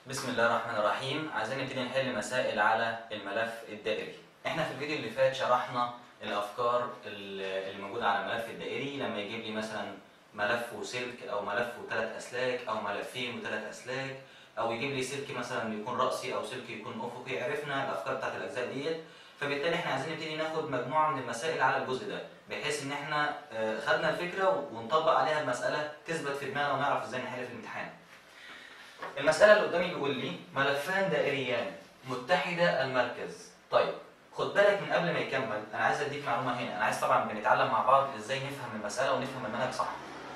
بسم الله الرحمن الرحيم عايزين نبتدي نحل مسائل على الملف الدائري احنا في الفيديو اللي فات شرحنا الافكار ال- اللي موجوده على الملف الدائري لما يجيب لي مثلا ملف وسلك او ملف وثلاث اسلاك او ملفين وثلاث اسلاك او يجيب لي سلك مثلا يكون راسي او سلك يكون افقي عرفنا الافكار بتاعت الاجزاء ديت فبالتالي احنا عايزين نبتدي ناخد مجموعه من المسائل على الجزء ده بحيث ان احنا آه، خدنا الفكره ونطبق عليها المساله تثبت في دماغنا ونعرف ازاي نحل في الامتحان المسألة اللي قدامي بيقول لي ملفان دائريان متحدة المركز. طيب خد بالك من قبل ما يكمل أنا عايز أديك معلومة هنا، أنا عايز طبعا بنتعلم مع بعض إزاي نفهم المسألة ونفهم المنهج صح.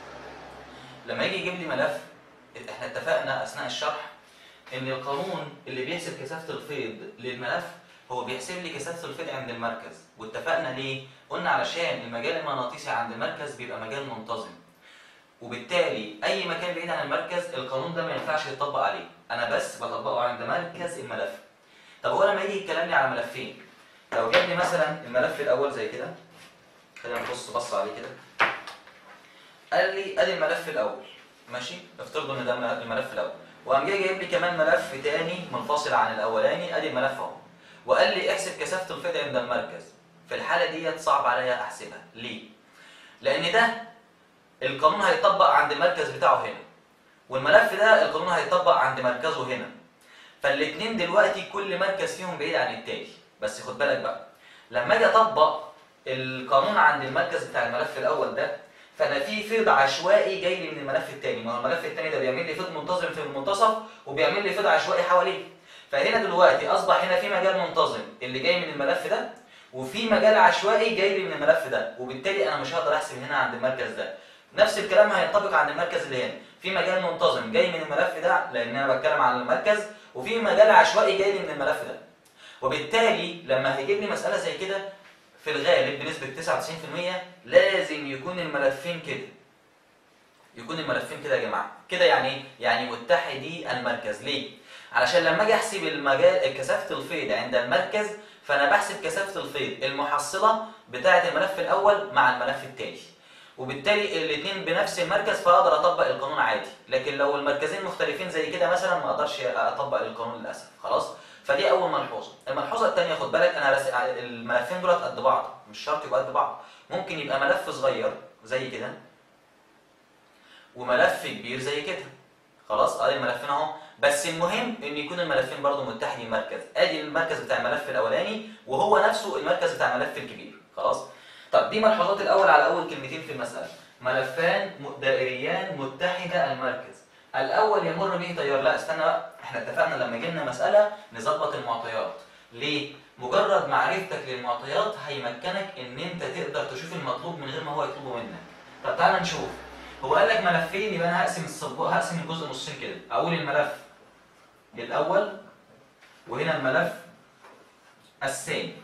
لما يجي يجيب لي ملف إحنا اتفقنا أثناء الشرح إن القانون اللي بيحسب كثافة الفيض للملف هو بيحسب لي كثافة الفيض عند المركز، واتفقنا ليه؟ قلنا علشان المجال المغناطيسي عند المركز بيبقى مجال منتظم. وبالتالي اي مكان بعيد عن المركز القانون ده ما ينفعش يطبق عليه انا بس بطبقه عند مركز الملف طب هو لما يجي يتكلم لي على ملفين لو جاب لي مثلا الملف الاول زي كده خلينا نبص بص عليه كده قال لي ادي الملف الاول ماشي افترضوا ان ده الملف الاول وقام جاي جايب لي كمان ملف تاني منفصل عن الاولاني ادي الملف اهو وقال لي احسب كثافه الفيض عند المركز في الحاله ديت صعب عليا احسبها ليه لان ده القانون هيطبق عند المركز بتاعه هنا والملف ده القانون هيطبق عند مركزه هنا فالاثنين دلوقتي كل مركز فيهم بعيد عن التاني بس خد بالك بقى لما اجي اطبق القانون عند المركز بتاع الملف الاول ده فانا في فيض عشوائي جاي لي من الملف الثاني ما هو الملف الثاني ده بيعمل لي فيض منتظم في المنتصف وبيعمل لي فيض عشوائي حواليه فهنا دلوقتي اصبح هنا في مجال منتظم اللي جاي من الملف ده وفي مجال عشوائي جاي لي من الملف ده وبالتالي انا مش هقدر احسب هنا عند المركز ده نفس الكلام هينطبق عند المركز اللي هنا في مجال منتظم جاي من الملف ده لان انا بتكلم عن المركز وفي مجال عشوائي جاي لي من الملف ده وبالتالي لما هيجيب لي مساله زي كده في الغالب بنسبه 99% لازم يكون الملفين كده يكون الملفين كده يا جماعه كده يعني ايه يعني متحدي المركز ليه علشان لما اجي احسب المجال كثافه الفيض عند المركز فانا بحسب كثافه الفيض المحصله بتاعه الملف الاول مع الملف الثاني وبالتالي الاثنين بنفس المركز فاقدر اطبق القانون عادي لكن لو المركزين مختلفين زي كده مثلا ما اقدرش اطبق القانون للاسف خلاص فدي اول ملحوظه الملحوظه الثانيه خد بالك انا رس... الملفين دول قد بعض مش شرط يبقى قد بعض ممكن يبقى ملف صغير زي كده وملف كبير زي كده خلاص ادي الملفين اهو بس المهم ان يكون الملفين برضو متحدين مركز ادي المركز بتاع الملف الاولاني وهو نفسه المركز بتاع الملف الكبير خلاص طب دي ملحوظات الاول على اول كلمتين في المساله ملفان دائريان متحده المركز الاول يمر به تيار لا استنى بقى احنا اتفقنا لما جبنا مساله نظبط المعطيات ليه مجرد معرفتك للمعطيات هيمكنك ان انت تقدر تشوف المطلوب من غير ما هو يطلبه منك طب تعالى نشوف هو قال لك ملفين يبقى انا هقسم الصب... هقسم الجزء نصين كده اقول الملف الاول وهنا الملف الثاني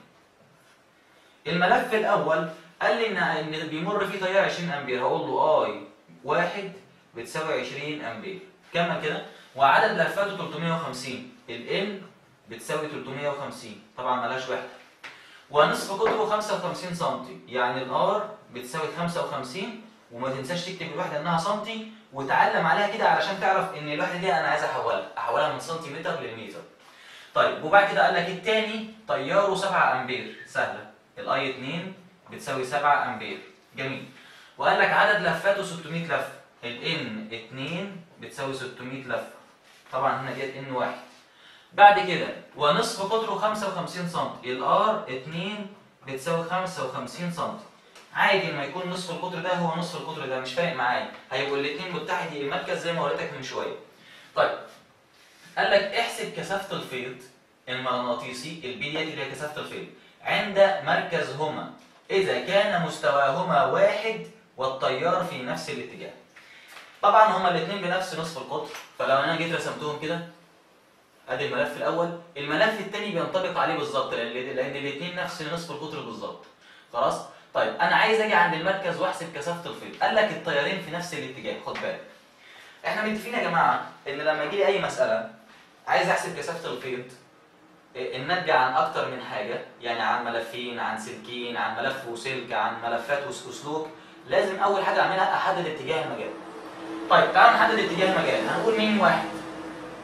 الملف الاول قال لي ان ان بيمر فيه تيار 20 امبير هقول له اي واحد بتساوي 20 امبير كمل كده وعدد لفاته 350 الان بتساوي 350 طبعا ملهاش وحده ونصف قطره 55 سم يعني الار بتساوي 55 وما تنساش تكتب الوحده انها سنتي وتعلم عليها كده علشان تعرف ان الوحده دي انا عايز احولها احولها من سنتيمتر للمتر طيب وبعد كده قال لك الثاني تياره 7 امبير سهله الاي 2 بتساوي 7 امبير جميل وقال لك عدد لفاته 600 لفه الان 2 بتساوي 600 لفه طبعا هنا ديت ان 1 بعد كده ونصف قطره 55 سم الار 2 بتساوي 55 سم عادي لما يكون نصف القطر ده هو نصف القطر ده مش فارق معايا هيبقوا الاثنين متحدين المركز زي ما وريتك من شويه طيب قال لك احسب كثافه الفيض المغناطيسي البي ديت اللي هي كثافه الفيض عند مركزهما إذا كان مستواهما واحد والتيار في نفس الاتجاه. طبعا هما الاثنين بنفس نصف القطر فلو انا جيت رسمتهم كده ادي الملف الاول الملف الثاني بينطبق عليه بالظبط لان لان الاثنين نفس نصف القطر بالظبط خلاص طيب انا عايز اجي عند المركز واحسب كثافه الفيض قال لك التيارين في نفس الاتجاه خد بالك احنا متفقين يا جماعه ان لما يجي لي اي مساله عايز احسب كثافه الفيض الناتجة عن أكتر من حاجة يعني عن ملفين عن سلكين عن ملف وسلك عن ملفات وسلوك لازم أول حاجة أعملها أحدد اتجاه المجال طيب تعال نحدد اتجاه المجال هنقول مين واحد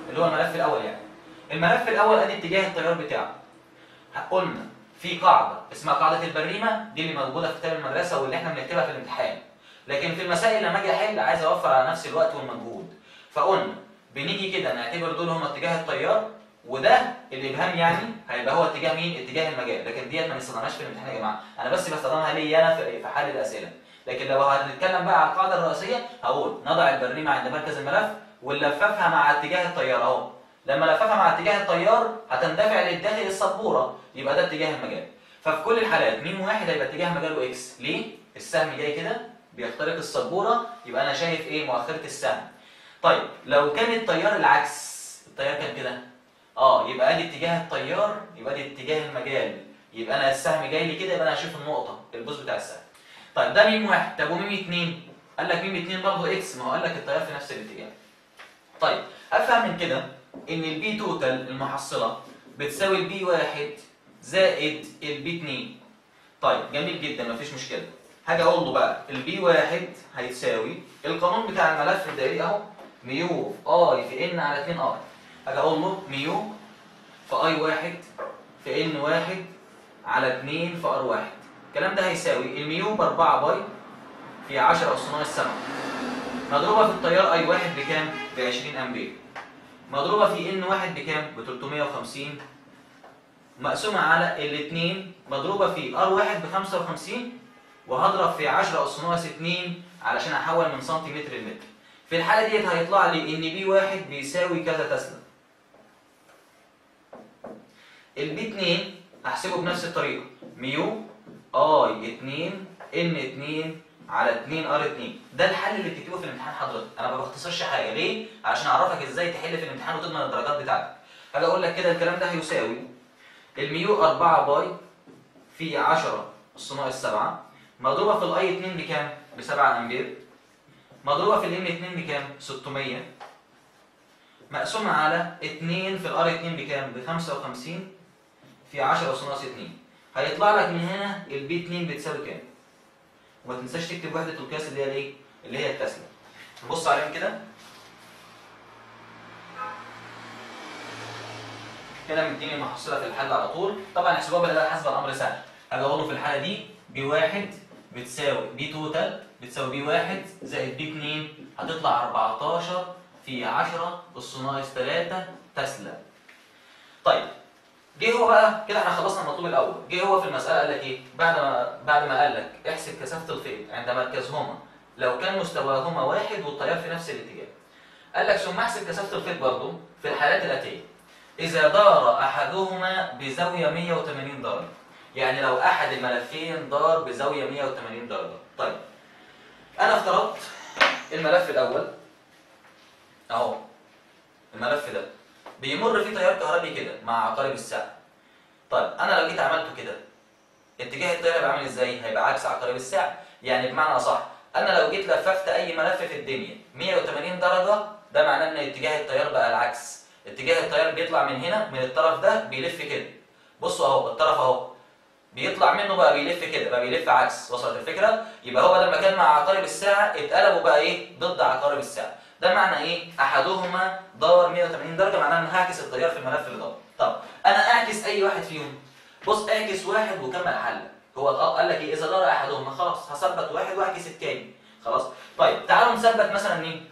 اللي هو الملف الاول يعني الملف الاول ادي اتجاه التيار بتاعه قلنا في قاعده اسمها قاعده البريمه دي اللي موجوده في كتاب المدرسه واللي احنا بنكتبها في الامتحان لكن في المسائل لما اجي احل عايز اوفر على نفسي الوقت والمجهود فقلنا بنيجي كده نعتبر دول هم اتجاه التيار وده الابهام يعني هيبقى هو اتجاه مين؟ اتجاه المجال، لكن ديت ما نستخدمهاش في الامتحان يا جماعه، انا بس بستخدمها ليا انا في في حل الاسئله، لكن لو هنتكلم بقى على القاعده الرئيسيه هقول نضع البريمه عند مركز الملف ونلففها مع اتجاه التيار اهو، لما لففها مع اتجاه التيار هتندفع للداخل السبوره، يبقى ده اتجاه المجال. ففي كل الحالات ميم واحد هيبقى اتجاه مجاله اكس، ليه؟ السهم جاي كده بيخترق السبوره يبقى انا شايف ايه؟ مؤخره السهم. طيب لو كان التيار العكس، التيار كان كده اه يبقى ادي اتجاه التيار يبقى ادي اتجاه المجال يبقى انا السهم جاي لي كده يبقى انا هشوف النقطه البوز بتاع السهم طيب ده ميم واحد طب وميم اتنين قال لك ميم اتنين برضه اكس ما هو قال لك التيار في نفس الاتجاه طيب افهم من كده ان البي توتال المحصله بتساوي البي واحد زائد البي اتنين طيب جميل جدا مفيش مشكله هاجي اقول له بقى البي واحد هيساوي القانون بتاع الملف الدائري اهو ميو اي في ان على 2 ار اجي اقول له ميو في اي واحد في ان واحد على 2 في ار واحد الكلام ده هيساوي الميو ب 4 باي في 10 اس ناقص 7 مضروبه في التيار اي واحد بكام؟ ب 20 امبير مضروبه في ان واحد بكام؟ ب 350 مقسومه على الاثنين مضروبه في ار واحد ب 55 وهضرب في 10 اس ناقص 2 علشان احول من سنتيمتر لمتر في الحاله ديت هيطلع لي ان بي واحد بيساوي كذا تسلا البي 2 هحسبه بنفس الطريقه ميو اي 2 ان 2 على 2 ار 2 ده الحل اللي بتكتبه في الامتحان حضرتك انا ما بختصرش حاجه ليه عشان اعرفك ازاي تحل في الامتحان وتضمن الدرجات بتاعتك هاجي اقول لك كده الكلام ده هيساوي الميو 4 باي في 10 اس ناقص 7 مضروبه في الاي 2 بكام ب 7 امبير مضروبه في الام 2 بكام 600 مقسومه على 2 في الار 2 بكام ب 55 في 10 اس ناقص 2 هيطلع لك من هنا البي 2 بتساوي كام وما تنساش تكتب وحده القياس اللي هي الايه اللي هي التسلا نبص عليهم كده كده مديني المحصله في الحل على طول طبعا احسبوها بالاله الحاسبه الامر سهل هاجي اقول له في الحاله دي بي 1 بتساوي بي توتال بتساوي بي 1 زائد بي 2 هتطلع 14 في 10 اس ناقص 3 تسلا طيب جه هو بقى كده احنا خلصنا المطلوب الاول جه هو في المساله قال لك ايه بعد ما بعد ما قال لك احسب كثافه الفيض عند مركزهما لو كان مستواهما واحد والتيار في نفس الاتجاه قال لك ثم احسب كثافه الفيض برضه في الحالات الاتيه اذا دار احدهما بزاويه 180 درجه يعني لو احد الملفين دار بزاويه 180 درجه طيب انا افترضت الملف الاول اهو الملف ده بيمر فيه تيار كهربي كده مع عقارب الساعه طيب انا لو جيت عملته كده اتجاه التيار هيبقى عامل ازاي هيبقى عكس عقارب الساعه يعني بمعنى اصح انا لو جيت لففت اي ملف في الدنيا 180 درجه ده معناه ان اتجاه التيار بقى العكس اتجاه التيار بيطلع من هنا من الطرف ده بيلف كده بصوا اهو الطرف اهو بيطلع منه بقى بيلف كده بقى بيلف عكس وصلت الفكره يبقى هو لما كان مع عقارب الساعه اتقلبوا بقى ايه ضد عقارب الساعه ده معنى ايه احدهما دار 180 درجه معناه ان هعكس التيار في الملف اللي دار طب انا اعكس اي واحد فيهم بص اعكس واحد وكمل حلك هو قال لك ايه اذا دار احدهما خلاص هثبت واحد واعكس الثاني خلاص طيب تعالوا نثبت مثلا مين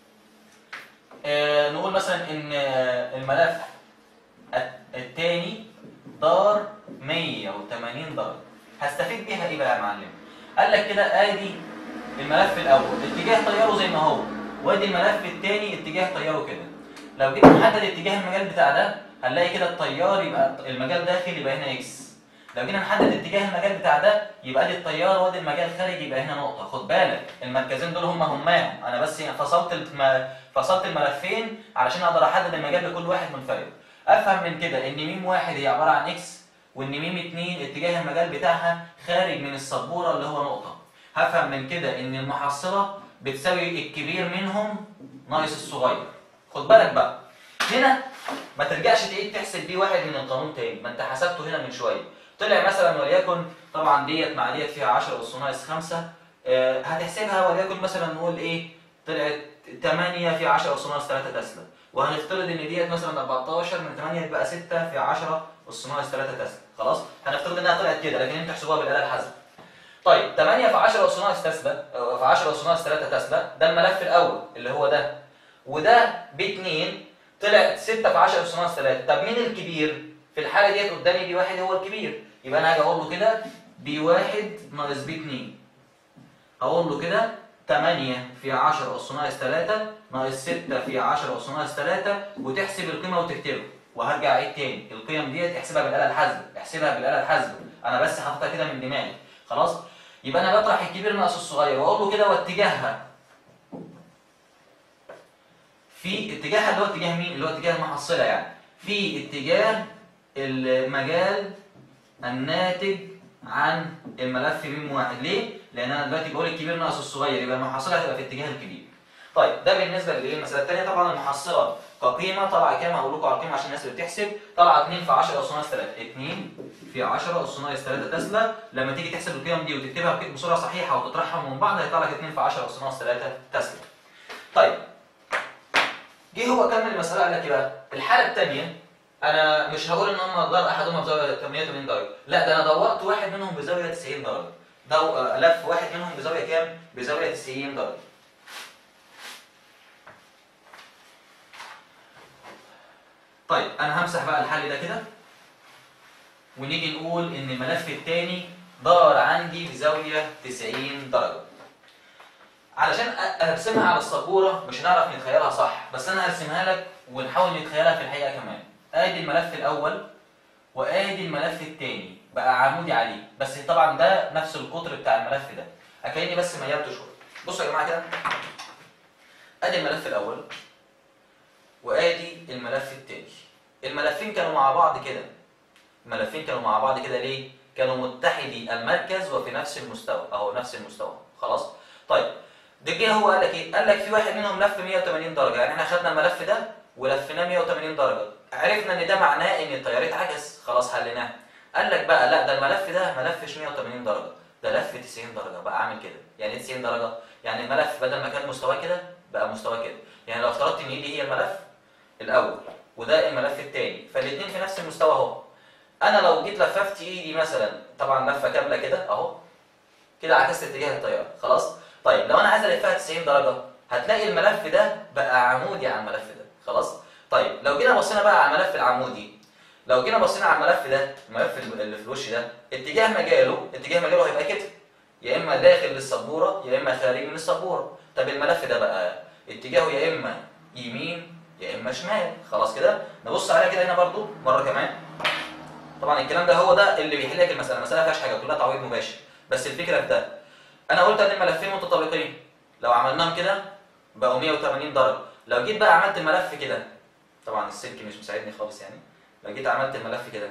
آه نقول مثلا ان آه الملف الثاني دار 180 درجه هستفيد بيها ايه بقى يا معلم قال لك كده ادي الملف الاول اتجاه تياره زي ما هو وادي الملف الثاني اتجاه تياره كده لو جيت نحدد اتجاه المجال بتاع ده هنلاقي كده التيار يبقى المجال داخل يبقى هنا اكس لو جينا نحدد اتجاه المجال بتاع ده يبقى ادي التيار وادي المجال خارج يبقى هنا نقطه خد بالك المركزين دول هم هماهم انا بس فصلت الم... فصلت الملفين علشان اقدر احدد المجال لكل واحد منفرد افهم من كده ان ميم واحد هي عباره عن اكس وان ميم اتنين اتجاه المجال بتاعها خارج من السبوره اللي هو نقطه هفهم من كده ان المحصله بتساوي الكبير منهم ناقص الصغير خد بالك بقى هنا ما ترجعش تعيد تحسب بيه واحد من القانون تاني ما انت حسبته هنا من شويه طلع مثلا وليكن طبعا ديت مع ديت فيها 10 اس ناقص 5 آه هتحسبها وليكن مثلا نقول ايه طلعت 8 في 10 اس ناقص 3 تسلا وهنفترض ان ديت مثلا 14 من 8 تبقى 6 في 10 اس ناقص 3 تسلا خلاص هنفترض انها طلعت كده لكن انتوا احسبوها بالاله الحاسبه طيب 8 في 10 اس ناقص تسلا في 10 اس ناقص 3 تسلا ده الملف الاول اللي هو ده وده ب 2 طلع 6 في 10 اس ناقص 3 طب مين الكبير في الحاله ديت قدامي بي 1 هو الكبير يبقى انا هاجي اقول له كده بي 1 ناقص بي 2 اقول له كده 8 في 10 اس ناقص 3 ناقص 6 في 10 اس ناقص 3 وتحسب القيمه وتكتبها وهرجع اعيد تاني القيم ديت احسبها بالاله الحاسبه احسبها بالاله الحاسبه انا بس حاططها كده من دماغي خلاص يبقى انا بطرح الكبير ناقص الصغير واقول له كده واتجاهها في اتجاهها اللي هو اتجاه مين اللي هو اتجاه المحصله يعني في اتجاه المجال الناتج عن الملف ميم واحد ليه؟ لان انا دلوقتي بقول الكبير ناقص الصغير يبقى المحصله هتبقى في اتجاه الكبير. طيب ده بالنسبه للمساله الثانيه طبعا المحصله كقيمه طالعه كام؟ هقول لكم على القيمه عشان الناس اللي بتحسب طالعه 2 في 10 اس ناقص 3 2 في 10 اس ناقص 3 تسلا لما تيجي تحسب القيم دي وتكتبها بصوره صحيحه وتطرحها من بعض هيطلع لك 2 في 10 اس ناقص 3 تسلا. طيب جه هو كمل المساله قال لك ايه بقى؟ الحاله الثانيه انا مش هقول ان هم ضرب احدهم بزاويه 180 درجه لا ده انا دورت واحد منهم بزاويه 90 درجه دو... لف واحد منهم بزاويه كام بزاويه 90 درجه طيب انا همسح بقى الحل ده كده ونيجي نقول ان الملف الثاني دار عندي بزاويه 90 درجه علشان ارسمها على السبوره مش هنعرف نتخيلها صح بس انا هرسمها لك ونحاول نتخيلها في الحقيقه كمان ادي الملف الاول وادي الملف الثاني بقى عمودي عليه بس طبعا ده نفس القطر بتاع الملف ده اكاني بس ميلته شويه بصوا يا جماعه كده ادي الملف الاول وادي الملف الثاني الملفين كانوا مع بعض كده الملفين كانوا مع بعض كده ليه كانوا متحدي المركز وفي نفس المستوى اهو نفس المستوى خلاص طيب ده جه هو قال لك ايه قال لك في واحد منهم لف 180 درجه يعني احنا خدنا الملف ده ولفيناه 180 درجه عرفنا ان ده معناه ان التيار اتعكس خلاص حليناه قال لك بقى لا ده الملف ده ما لفش 180 درجه ده لف 90 درجه بقى عامل كده يعني ايه 90 درجه يعني الملف بدل ما كان مستواه كده بقى مستواه كده يعني لو افترضت ان ايدي هي الملف الاول وده الملف الثاني فالاثنين في نفس المستوى اهو انا لو جيت لففت ايدي مثلا طبعا لفه كامله كده اهو كده عكست اتجاه التيار خلاص طيب لو انا عايز الفها 90 درجه هتلاقي الملف ده بقى عمودي على الملف ده خلاص طيب لو جينا بصينا بقى على الملف العمودي لو جينا بصينا على الملف ده الملف اللي في الوش ده اتجاه مجاله اتجاه مجاله هيبقى كده يا اما داخل للسبوره يا اما خارج من السبوره طب الملف ده بقى اتجاهه يا اما يمين يا اما شمال خلاص كده نبص عليها كده هنا برضو مره كمان طبعا الكلام ده هو ده اللي بيحل لك المساله المساله ما فيهاش حاجه كلها تعويض مباشر بس الفكره في ده انا قلت ان الملفين متطابقين لو عملناهم كده بقوا 180 درجه لو جيت بقى عملت الملف كده طبعا السلك مش مساعدني خالص يعني لو جيت عملت الملف كده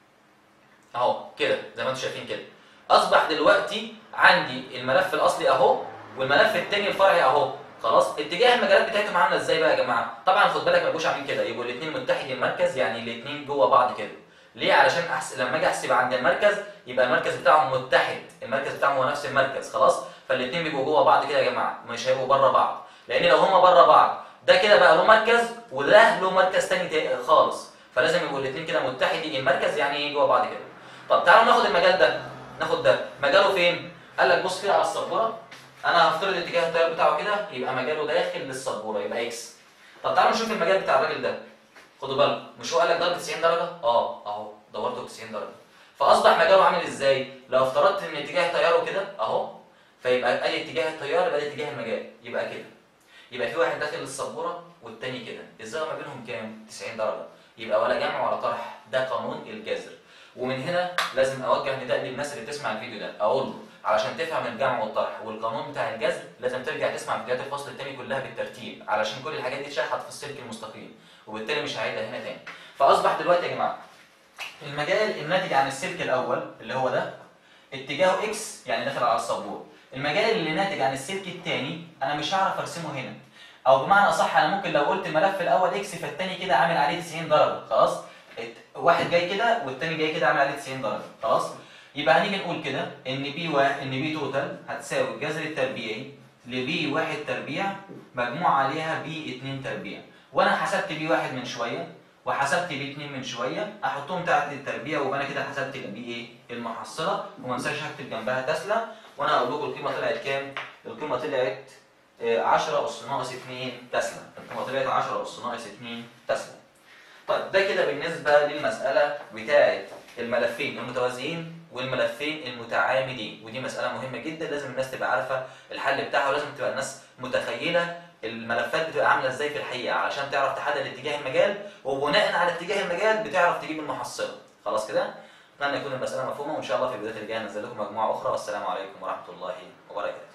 اهو كده زي ما انتم شايفين كده اصبح دلوقتي عندي الملف الاصلي اهو والملف الثاني الفرعي اهو خلاص اتجاه المجالات بتاعتهم عامله ازاي بقى يا جماعه طبعا خد بالك ما يبقوش عاملين كده يبقوا الاثنين متحدين المركز يعني الاثنين جوه بعض كده ليه علشان أحس... لما اجي احسب عند المركز يبقى المركز بتاعهم متحد المركز بتاعهم هو نفس المركز خلاص فالاثنين بيبقوا جوه بعض كده يا جماعه مش هيبقوا بره بعض لان لو هما بره بعض ده كده بقى له مركز وده له مركز تاني خالص فلازم يبقوا الاثنين كده متحدين المركز يعني ايه جوه بعض كده طب تعالوا ناخد المجال ده ناخد ده مجاله فين قال لك بص كده على السبوره انا هفترض اتجاه التيار بتاعه كده يبقى مجاله داخل للسبوره يبقى اكس طب تعالوا نشوف المجال بتاع الراجل ده خدوا بالكم مش هو قال لك ضرب 90 درجه اه اهو دورته ب 90 درجه فاصبح مجاله عامل ازاي لو افترضت ان اتجاه تياره كده اهو فيبقى اي اتجاه التيار يبقى ده اتجاه المجال يبقى كده يبقى في واحد داخل للسبوره والتاني كده الزاويه ما بينهم كام 90 درجه يبقى ولا جمع ولا طرح ده قانون الجذر ومن هنا لازم اوجه نداء للناس اللي بتسمع الفيديو ده اقول له علشان تفهم الجمع والطرح والقانون بتاع الجذر لازم ترجع تسمع فيديوهات الفصل الثاني كلها بالترتيب علشان كل الحاجات دي اتشرحت في السلك المستقيم وبالتالي مش هعيدها هنا تاني فاصبح دلوقتي يا جماعه المجال الناتج عن السلك الاول اللي هو ده اتجاهه اكس يعني داخل على السبوره المجال اللي ناتج عن السلك الثاني انا مش هعرف ارسمه هنا او بمعنى اصح انا ممكن لو قلت الملف الاول اكس فالثاني كده عامل عليه 90 درجه خلاص واحد جاي كده والثاني جاي كده عامل عليه 90 درجه خلاص يبقى هنيجي نقول كده ان بي واحد ان بي توتال هتساوي الجذر التربيعي لبي واحد تربيع مجموع عليها بي 2 تربيع وانا حسبت بي واحد من شويه وحسبت بي اتنين من شويه احطهم تحت التربيع ويبقى انا كده حسبت بي ايه المحصله وما انساش هكتب جنبها تسلا وانا هقول لكم القيمه طلعت كام القيمه طلعت آه، 10 اس ناقص 2 تسلا القيمه طلعت 10 اس ناقص 2 تسلا طيب ده كده بالنسبه للمساله بتاعه الملفين المتوازيين والملفين المتعامدين ودي مساله مهمه جدا لازم الناس تبقى عارفه الحل بتاعها ولازم تبقى الناس متخيله الملفات بتبقى عامله ازاي في الحقيقه علشان تعرف تحدد اتجاه المجال وبناء على اتجاه المجال بتعرف تجيب المحصله خلاص كده اتمنى يكون المساله مفهومه وان شاء الله في الفيديوهات الجايه هنزل لكم مجموعه اخرى والسلام عليكم ورحمه الله وبركاته